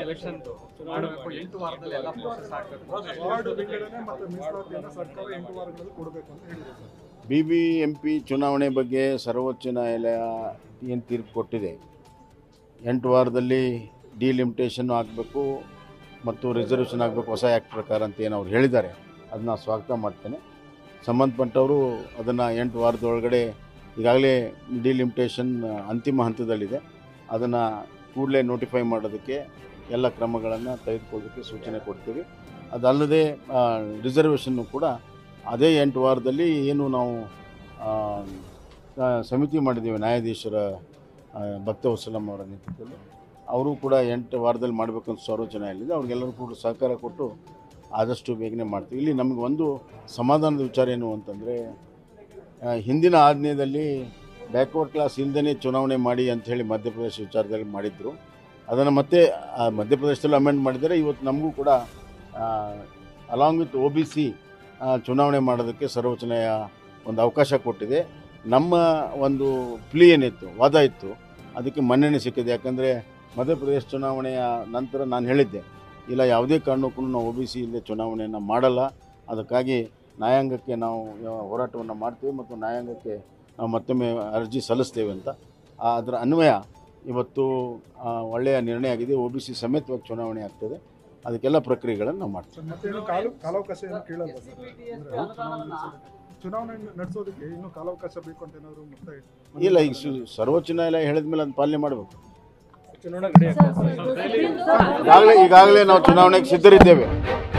Election ಮಾಡಬೇಕು ಎಂಟು ವಾರದಲ್ಲಿ ಎಲ್ಲ ಪ್ರೋಸೆಸ್ ಆಗಬೇಕು ವಾರ್ಡ್ ವಿಂಗಡಣೆ ಮತ್ತು ಮೀಸಲಾತಿಯನ್ನು ಸರ್ಕಾರ ಎಂಟು ವಾರಗಳಲ್ಲಿ ಕೊಡಬೇಕು ಅಂತ ಹೇಳಿದೆ sir B B M P ಚುನಾವಣೆ ಬಗ್ಗೆ ಸರ್ವೋಚ್ಚ ನ್ಯಾಯಾಲಯ ಏನು ತೀರ್ಪು ಕೊಟ್ಟಿದೆ ಎಂಟು ವಾರದಲ್ಲಿ ಡಿಲಿಮಿಟೇಷನ್ ಆಗಬೇಕು ಮತ್ತು ರಿಸರ್ವೇಷನ್ ಆಗಬೇಕು ಹೊಸ ಆ್ಯಕ್ಟ್ ಪ್ರಕಾರ ಅಂತ ಏನು ಅವ್ರು ಹೇಳಿದ್ದಾರೆ ಅದನ್ನ ಸ್ವಾಗತ ಮಾಡ್ತೇನೆ ಸಂಬಂಧಪಟ್ಟವರು ಅದನ್ನು ಎಂಟು ವಾರದೊಳಗಡೆ ಈಗಾಗಲೇ ಡಿಲಿಮಿಟೇಷನ್ ಅಂತಿಮ ಹಂತದಲ್ಲಿದೆ ಅದನ್ನು ಕೂಡಲೇ ನೋಟಿಫೈ ಮಾಡೋದಕ್ಕೆ ಎಲ್ಲ ಕ್ರಮಗಳನ್ನು ತೆಗೆದುಕೊಳ್ಳೋದಕ್ಕೆ ಸೂಚನೆ ಕೊಡ್ತೀವಿ ಅದಲ್ಲದೆ ರಿಸರ್ವೇಷನ್ನು ಕೂಡ ಅದೇ ಎಂಟು ವಾರದಲ್ಲಿ ಏನು ನಾವು ಆ, ಆ, ಸಮಿತಿ ಮಾಡಿದ್ದೀವಿ ನ್ಯಾಯಾಧೀಶರ ಆ, ಭಕ್ತವತ್ಸಲಂ ಅವರ ನೇತೃತ್ವದಲ್ಲಿ ಅವರು ಕೂಡ ಎಂಟು ವಾರದಲ್ಲಿ ಮಾಡಬೇಕಂತ ಸರ್ವೋಚ್ಚ ನ್ಯಾಯಾಲಯದ ಅವ್ರಿಗೆಲ್ಲರೂ ಕೂಡ ಸಹಕಾರ ಕೊಟ್ಟು ಆದಷ್ಟು ಬೇಗನೆ ಮಾಡ್ತೀವಿ ಇಲ್ಲಿ ನಮಗೆ ಒಂದು ಸಮಾಧಾನದ ವಿಚಾರ ಏನು ಅಂತಂದರೆ ಹಿಂದಿನ ಆಜ್ಞೆಯಲ್ಲಿ ಬ್ಯಾಕ್ವರ್ಡ್ ಕ್ಲಾಸ್ ಇಲ್ಲದೇ ಚುನಾವಣೆ ಮಾಡಿ ಅಂಥೇಳಿ ಮಧ್ಯಪ್ರದೇಶ ವಿಚಾರದಲ್ಲಿ ಮಾಡಿದ್ರು ಅದನ್ನು ಮತ್ತೆ ಆ, ಮಧ್ಯಪ್ರದೇಶದಲ್ಲಿ ಅಮೆಂಡ್ ಮಾಡಿದರೆ ಇವತ್ತು ನಮಗೂ ಕೂಡ along with O B C ಚುನಾವಣೆ ಮಾಡೋದಕ್ಕೆ ಸರ್ವೋಚ್ಚ ನ್ಯಾಯ ಒಂದು ಅವಕಾಶ ಕೊಟ್ಟಿದೆ ನಮ್ಮ ಒಂದು ಪ್ಲೀ ಏನಿತ್ತು ವಾದ ಇತ್ತು ಅದಕ್ಕೆ ಮನ್ನಣೆ ಸಿಕ್ಕಿದೆ ಯಾಕಂದರೆ ಮಧ್ಯಪ್ರದೇಶ ಚುನಾವಣೆಯ ನಂತರ ನಾನು ಹೇಳಿದ್ದೆ ಇಲ್ಲ ಯಾವುದೇ ಕಾರಣಕ್ಕೂ ನಾವು ಒ ಬಿ ಸಿ ಇಲ್ಲದೆ ಚುನಾವಣೆಯನ್ನು ಮಾಡಲ್ಲ ಅದಕ್ಕಾಗಿ ನ್ಯಾಯಾಂಗಕ್ಕೆ ನಾವು ಹೋರಾಟವನ್ನು ಮಾಡ್ತೀವಿ ಮತ್ತು ನ್ಯಾಯಾಂಗಕ್ಕೆ ನಾವು ಮತ್ತೊಮ್ಮೆ ಅರ್ಜಿ ಸಲ್ಲಿಸ್ತೇವೆ ಅಂತ ಆ, ಅದರ ಅನ್ವಯ ಇವತ್ತು ಆ, ಒಳ್ಳೆಯ ನಿರ್ಣಯ ಆಗಿದೆ ಒ ಬಿ ಸಿ ಸಮೇತವಾಗಿ ಚುನಾವಣೆ ಆಗ್ತದೆ ಅದಕ್ಕೆಲ್ಲ ಪ್ರಕ್ರಿಯೆಗಳನ್ನು ನಾವು ಮಾಡ್ತೀವಿ ಸರ್ ಮತ್ತೇನು ಕಾಲು ಕಾಲಾವಕಾಶ ಏನು ಕೇಳಲ್ಲ ಸರ್ ಅಂದ್ರೆ ಚುನಾವಣೆ ನಡೆಸೋದಕ್ಕೆ. ಚುನಾವಣೆ ನಡೆಸೋದಕ್ಕೆ ಇನ್ನೂ ಕಾಲಾವಕಾಶ ಬೇಕು ಅಂತ ಏನಾದ್ರು ಮತ್ತೆ ಇಲ್ಲ ಈಗ ಸು- ಸರ್ವೋಚ್ಚ ನ್ಯಾಯಾಲಯ ಹೇಳಿದ ಮೇಲೆ ಅದನ್ನ ಪಾಲನೆ ಮಾಡಬೇಕು ಚುನಾವಣೆ ನಡೆಯುತ್ತೆ ಈಗಾಗಲೇ ಈಗಾಗಲೇ ನಾವು ಚುನಾವಣೆಗೆ ಸಿದ್ಧರಿದ್ದೇವೆ